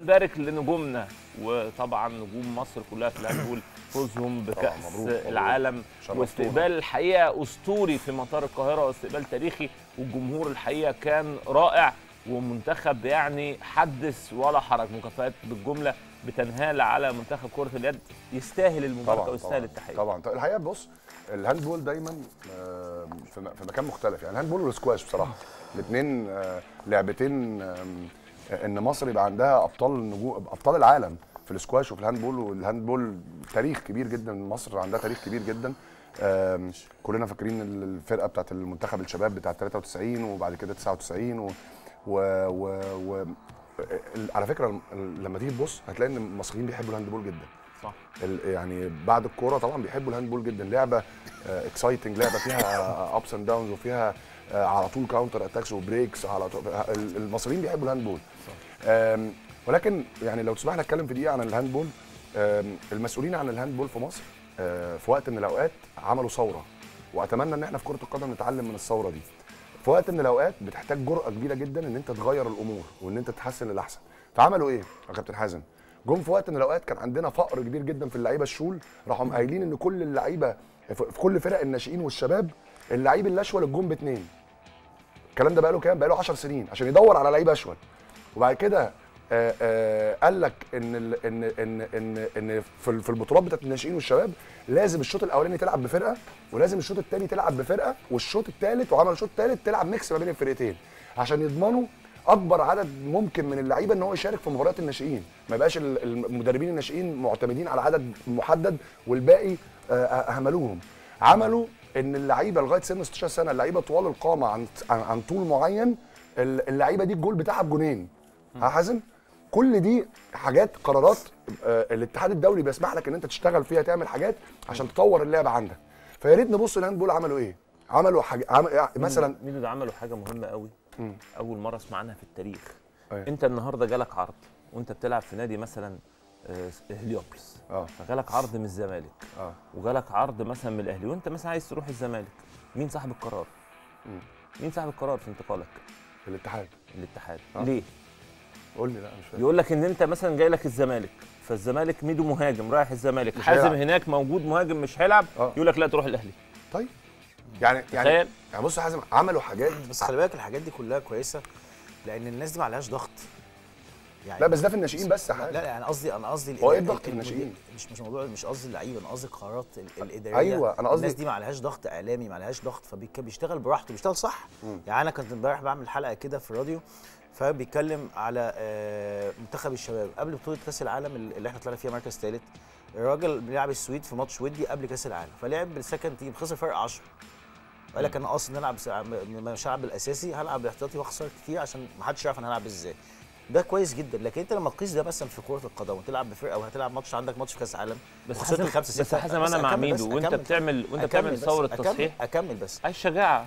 نبارك لنجومنا وطبعا نجوم مصر كلها في الهاندبول فوزهم بكأس مبروك، مبروك. العالم شرفتونا. واستقبال الحقيقه اسطوري في مطار القاهره واستقبال تاريخي والجمهور الحقيقه كان رائع ومنتخب يعني حدث ولا حرج مكافآت بالجمله بتنهال على منتخب كره اليد يستاهل المباركه طبعا ويستاهل طبعا التحيه طبعا طبعا الحقيقه بص الهاندبول دايما آه، في م- في مكان مختلف يعني الهاندبول والسكواش بصراحه الاثنين لعبتين آم، آه، ان مصر يبقى عندها ابطال نجوم ابطال العالم في السكواش وفي الهاندبول والهاندبول تاريخ كبير جدا مصر عندها تاريخ كبير جدا آم، كلنا فاكرين ال- الفرقه بتاعت المنتخب الشباب بتاعت 93 وبعد كده 99 و, و, و, و ال- على فكره ال- لما تيجي تبص هتلاقي ان المصريين بيحبوا الهاندبول جدا صح ال- يعني بعد الكوره طبعا بيحبوا الهاندبول جدا لعبه اكسايتنج لعبه فيها ابس اند داونز وفيها آه، على طول كاونتر اتاكس وبريكس على طول ال- المصريين بيحبوا الهاندبول آم، ولكن يعني لو تسمح لي اتكلم في دقيقه عن الهاندبول آم، المسؤولين عن الهاندبول في مصر آه، في وقت من الاوقات عملوا ثوره واتمنى ان احنا في كره القدم نتعلم من الثوره دي في وقت من الاوقات بتحتاج جرأه كبيره جدا ان انت تغير الامور وان انت تحسن للاحسن فعملوا ايه يا كابتن حازم جم في وقت من الاوقات كان عندنا فقر كبير جدا في اللعيبه الشول راحوا قايلين ان كل اللعيبه في في كل فرق الناشئين والشباب اللعيب الاشول الجون باثنين الكلام ده بقاله كام بقاله 10 سنين عشان يدور على لعيب اشول وبعد كده آه، آه، قال لك ان ال- ان ان ان ان في ال- في البطولات بتاعت الناشئين والشباب لازم الشوط الاولاني تلعب بفرقه ولازم الشوط الثاني تلعب بفرقه والشوط الثالث وعمل الشوط الثالث تلعب ميكس ما بين الفرقتين عشان يضمنوا اكبر عدد ممكن من اللعيبه ان هو يشارك في مباريات الناشئين ما يبقاش ال- المدربين الناشئين معتمدين على عدد محدد والباقي آه، اهملوهم عملوا ان اللعيبه لغايه سن 16 سنه اللعيبه طوال القامه عن عن عن طول معين ال- اللعيبه دي الجول بتاعها بجونين ها حازم كل دي حاجات قرارات آه، الاتحاد الدولي بيسمح لك ان انت تشتغل فيها تعمل حاجات عشان تطور اللعبه عندك فيا ريت نبص الهاندبول عملوا ايه عملوا حاجه عم... يعني مثلا ميدو ده عملوا حاجه مهمه قوي اول مره اسمع عنها في التاريخ أيوة. انت النهارده جالك عرض وانت بتلعب في نادي مثلا آه، هليوبلس اه فجالك عرض من الزمالك اه وجالك عرض مثلا من الاهلي وانت مثلا عايز تروح الزمالك مين صاحب القرار مم. مين صاحب القرار في انتقالك الاتحاد الاتحاد آه. ليه قول لي لا مش فاهم يقول لك ان انت مثلا جاي لك الزمالك فالزمالك ميدو مهاجم رايح الزمالك مش حازم هيلعب. هناك موجود مهاجم مش هيلعب آه. يقول لك لا تروح الاهلي طيب يعني يعني تخيل يعني بص يا حازم عملوا حاجات بس خلي بالك الحاجات دي كلها كويسه لان الناس دي ما عليهاش ضغط يعني لا بس ده في الناشئين بس يا لا حازم لا انا قصدي انا قصدي هو ايه ال- الضغط ال- الناشئين؟ مش مش موضوع مش قصدي اللعيبه انا قصدي القرارات ال- الاداريه أيوة، أنا قصدي- الناس دي ما عليهاش ضغط اعلامي ما عليهاش ضغط فبيشتغل براحته بيشتغل صح يعني انا كنت امبارح بعمل حلقه كده في الراديو فبيتكلم على آه، منتخب الشباب قبل بطوله كاس العالم اللي احنا طلعنا فيها مركز ثالث الراجل بيلعب السويد في ماتش ودي قبل كاس العالم فلعب بالسكند تيم خسر فرق 10 قال لك انا قاصد ان العب س- مش هلعب الاساسي هلعب الاحتياطي واخسر كتير عشان ما حدش يعرف انا هلعب ازاي ده كويس جدا لكن انت لما تقيس ده مثلا في كره القدم وتلعب بفرقه وهتلعب ماتش عندك ماتش في كاس العالم بس وخسرت حازم خمسة بس ستة. حازم بس انا مع أكمل بس، ميدو وانت أكمل. بتعمل وانت أكمل بتعمل بس، ثوره أكمل- تصحيح اكمل بس عايز شجاعه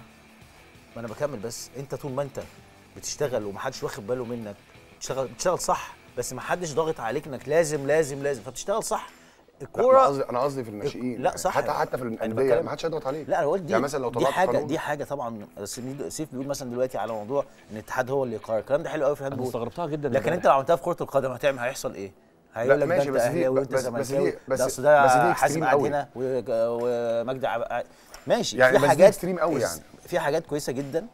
ما انا بكمل بس انت طول ما انت بتشتغل ومحدش واخد باله منك بتشتغل بتشتغل صح بس محدش ضاغط عليك انك لازم لازم لازم فبتشتغل صح لا، الكوره انا قصدي انا قصدي في الناشئين لا، صح. حتى حتى في أنا الانديه بتكلم- ما حدش هيضغط عليك لا انا قلت دي يعني مثلا لو دي طلعت حاجه قانون- دي حاجه طبعا سيف سيف بيقول مثلا دلوقتي على موضوع ان الاتحاد هو اللي يقرر الكلام ده حلو قوي في انا الهاندبول استغربتها جدا لكن انت لو عملتها في كره القدم هتعمل هيحصل ايه؟ هيقول لك ده ماشي، انت بس دي- اهلاوي وانت بس- بس زملكاوي دي- بس- ده اصل بس دي ده extreme حازم قاعد قوي. هنا و- ومجدي عب- ماشي يعني في بس دي حاجات extreme قوي يعني. في حاجات كويسه جدا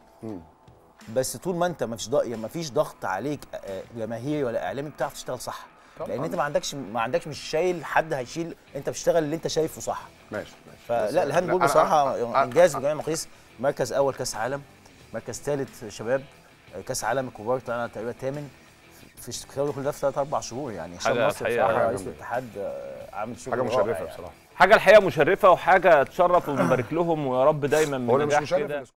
بس طول ما انت ما فيش ضغط ما فيش ضغط عليك آه، جماهيري ولا اعلامي بتعرف تشتغل صح طبعاً. لان انت ما عندكش ما عندكش مش شايل حد هيشيل انت بتشتغل اللي انت شايفه صح ماشي ماشي بس- فلا الهاندبول لا، أنا- بصراحه أنا- انجاز بجميع المقاييس مركز اول كاس عالم مركز ثالث شباب كاس عالم الكبار طلعنا تقريبا ثامن في الكلام ده كل ده في ثلاث اربع شهور يعني هشام حاجة- ناصر حقيقة بصراحه حاجة رئيس جامدة. الاتحاد آه، عامل شغل حاجه رائع مشرفه يعني. بصراحه حاجه الحقيقه مشرفه وحاجه تشرف ونبارك لهم ويا رب دايما هو من اللي مش نجاح مشرف كده